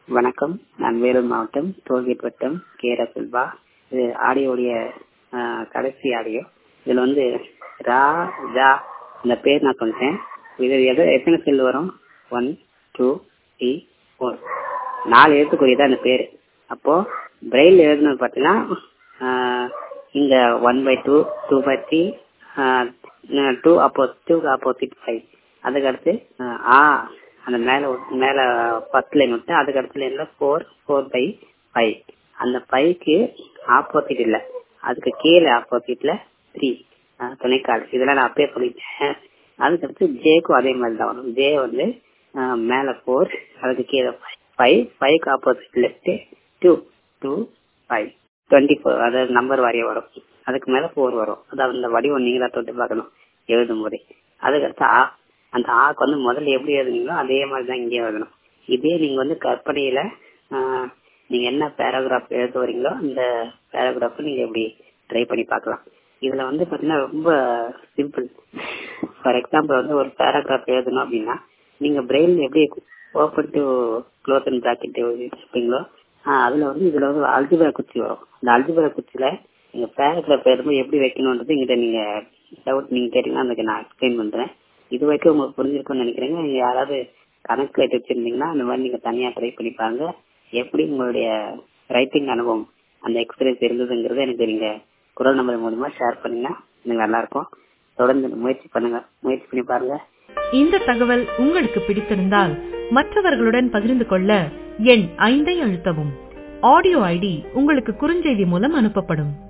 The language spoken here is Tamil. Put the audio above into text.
வணக்கம் நான் வேலூர் மாவட்டம் டோல்கேட் வட்டம் கே ரசுல்பா இது ஆடியோடைய கடைசி ஆடியோ இதில் வந்து ரா ஜா இந்த பேர் நான் சொல்லிட்டேன் இது எது எத்தனை செல் வரும் ஒன் டூ த்ரீ ஃபோர் நாலு எழுத்துக்குரியதான் இந்த பேர் அப்போ பிரெயில் எழுதுனது பார்த்தீங்கன்னா இங்க one by two two by three two அப்போ டூக்கு ஆப்போசிட் ஃபைவ் அதுக்கடுத்து ஆ அந்த மேல மேல ஃபர்ஸ்ட் லைன் விட்டு அதுக்கு அடுத்த லைன்ல ஃபோர் ஃபோர் பை ஃபைவ் அந்த ஃபைவ்க்கு ஆப்போசிட் இல்ல அதுக்கு கீழே ஆப்போசிட்ல த்ரீ துணைக்கால் இதெல்லாம் நான் அப்பயே சொல்லிட்டேன் அதுக்கடுத்து ஜேக்கும் அதே மாதிரி தான் வரும் ஜே வந்து மேல ஃபோர் அதுக்கு கீழே ஃபைவ் ஃபைவ்க்கு opposite left two two five twenty four அதாவது நம்பர் வாரியா வரும் அதுக்கு மேல ஃபோர் வரும் அதாவது இந்த வடிவம் நீங்க தான் தொட்டு பார்க்கணும் எழுதும் போதே அதுக்கடுத்து ஆ அந்த ஆக்கு வந்து முதல்ல எப்படி எழுதுனீங்களோ அதே மாதிரி தான் இங்கே எழுதணும் இதே நீங்க வந்து கற்பனையில நீங்க என்ன பேராகிராஃப் எழுத வரீங்களோ அந்த பேராகிராஃப் நீங்க எப்படி ட்ரை பண்ணி பார்க்கலாம் இதுல வந்து பாத்தீங்கன்னா ரொம்ப சிம்பிள் ஃபார் எக்ஸாம்பிள் வந்து ஒரு பேராகிராஃப் எழுதணும் அப்படின்னா நீங்க பிரெயின் எப்படி open to close and bracket வச்சுப்பீங்களோ அதுல வந்து இதுல வந்து அல்ஜிபரா குச்சி வரும் அந்த அல்ஜிபரா குச்சியில நீங்க பேராகிராஃப் எழுதும்போது எப்படி வைக்கணும்ன்றது இங்கிட்ட நீங்க டவுட் நீங்க கேட்டீங்கன்னா அதுக்கு நான் எக்ஸ்பிளைன் பண்றேன் இது வரைக்கும் உங்களுக்கு புரிஞ்சிருக்கும்னு நினைக்கிறேங்க நீங்க யாராவது கணக்கு எடுத்து வச்சிருந்தீங்கன்னா அந்த மாதிரி நீங்க தனியா ட்ரை பண்ணி பாருங்க எப்படி உங்களுடைய ரைட்டிங் அனுபவம் அந்த எக்ஸ்பீரியன்ஸ் இருந்ததுங்கிறத எனக்கு நீங்க குரல் நம்பர் மூலமா ஷேர் பண்ணீங்கன்னா எனக்கு நல்லா இருக்கும் தொடர்ந்து முயற்சி பண்ணுங்க முயற்சி பண்ணி பாருங்க இந்த தகவல் உங்களுக்கு பிடித்திருந்தால் மற்றவர்களுடன் பகிர்ந்து கொள்ள எண் ஐந்தை அழுத்தவும் ஆடியோ ஐடி உங்களுக்கு குறுஞ்செய்தி மூலம் அனுப்பப்படும்